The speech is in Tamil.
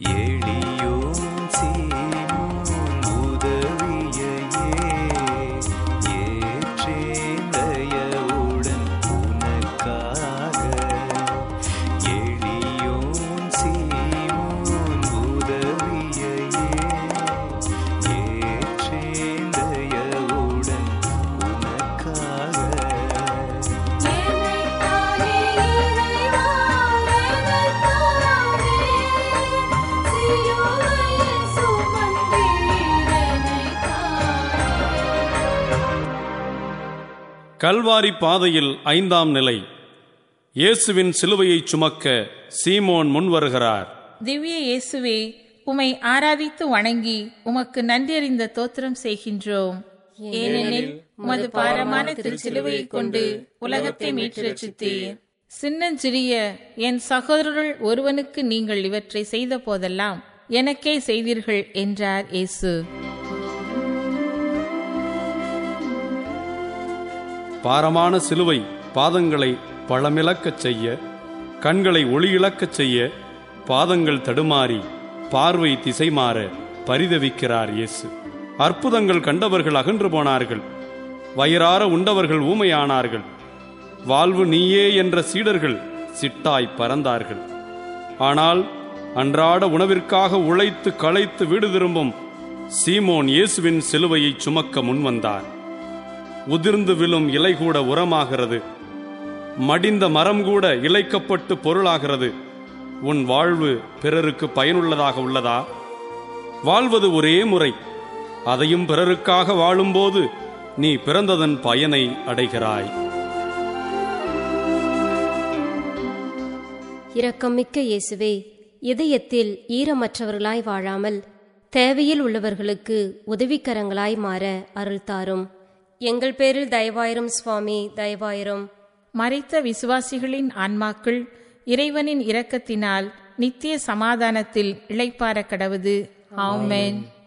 எளியோன் சீமோன் உதவியையே ஏற்றேந்தயவுடன் உனக்காக எளியோன் சீமோன் உதவியையே ஏற்றேந்தயவுடன் உனக்காக என்னைத்தானே இறைவா எனக்கானே சிலுவையில் சுமந்தீரனைத்தானே கல்வாரி பாதையில் ஐந்தாம் நிலை இயேசுவின் சிலுவையை சுமக்க சீமோன் முன்வருகிறார் திவ்ய இயேசுவே உமை ஆராதித்து வணங்கி உமக்கு நன்றியறிந்த தோத்திரம் செய்கின்றோம் ஏனெனில் உமது பாரமான திருச்சிலுவையை கொண்டு உலகத்தை மீட்டு ரட்சித்தீர் சின்னஞ்சிறிய என் சகோதரர்கள் ஒருவனுக்கு நீங்கள் இவற்றை செய்த போதெல்லாம் எனக்கே செய்தீர்கள் என்றார் இயேசு பாரமான சிலுவை பாதங்களை பழமிழக்கச் செய்ய கண்களை ஒளியிழக்கச் செய்ய பாதங்கள் தடுமாறி பார்வை திசை மாற பரிதவிக்கிறார் இயேசு அற்புதங்கள் கண்டவர்கள் அகன்று போனார்கள் வயிறார உண்டவர்கள் ஊமையானார்கள் வாழ்வு நீயே என்ற சீடர்கள் சிட்டாய் பறந்தார்கள் ஆனால் அன்றாட உணவிற்காக உழைத்து களைத்து வீடு திரும்பும் சீமோன் இயேசுவின் சிலுவையை சுமக்க முன்வந்தார் உதிர்ந்து விழும் இலை கூட உரமாகிறது மடிந்த மரம் கூட இழைக்கப்பட்டு பொருளாகிறது உன் வாழ்வு பிறருக்கு பயனுள்ளதாக உள்ளதா வாழ்வது ஒரே முறை அதையும் பிறருக்காக வாழும்போது நீ பிறந்ததன் பயனை அடைகிறாய் இரக்கமிக்க இயேசுவே இதயத்தில் ஈரமற்றவர்களாய் வாழாமல் தேவையில் உள்ளவர்களுக்கு உதவிக்கரங்களாய் மாற அருள் தாரும் எங்கள் பேரில் தயவாயிரும் சுவாமி தயவாயிரும் மறைத்த விசுவாசிகளின் ஆன்மாக்கள் இறைவனின் இரக்கத்தினால் நித்திய சமாதானத்தில் இளைப்பார கடவுது ஆமென்